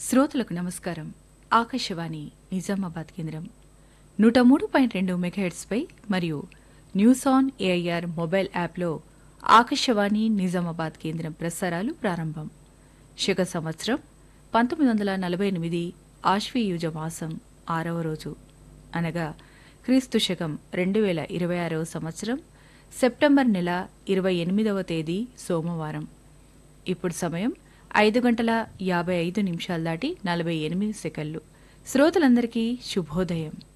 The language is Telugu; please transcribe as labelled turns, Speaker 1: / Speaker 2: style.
Speaker 1: శ్రోతలకు నమస్కారం ఆకాశవాణి నిజామాబాద్ కేంద్రం నూట మూడు పాయింట్ రెండు మెగాహెట్స్పై మరియు న్యూస్ ఆన్ ఏఐఆర్ మొబైల్ యాప్లో ఆకాశవాణి నిజామాబాద్ కేంద్రం ప్రసారాలు ప్రారంభం శక సంవత్సరం పంతొమ్మిది వందల నలభై ఎనిమిది ఆశ్వీయుజ మాసం ఆరవ రోజు అనగా క్రీస్తు శకం రెండు వేల ఇరవై ఆరవ సంవత్సరం సెప్టెంబర్ నెల ఇరవై ఎనిమిదవ తేదీ సోమవారం ఇప్పుడు సమయం ఐదు గంటల యాభై ఐదు నిమిషాలు దాటి నలభై ఎనిమిది సెకన్లు శ్రోతలందరికీ శుభోదయం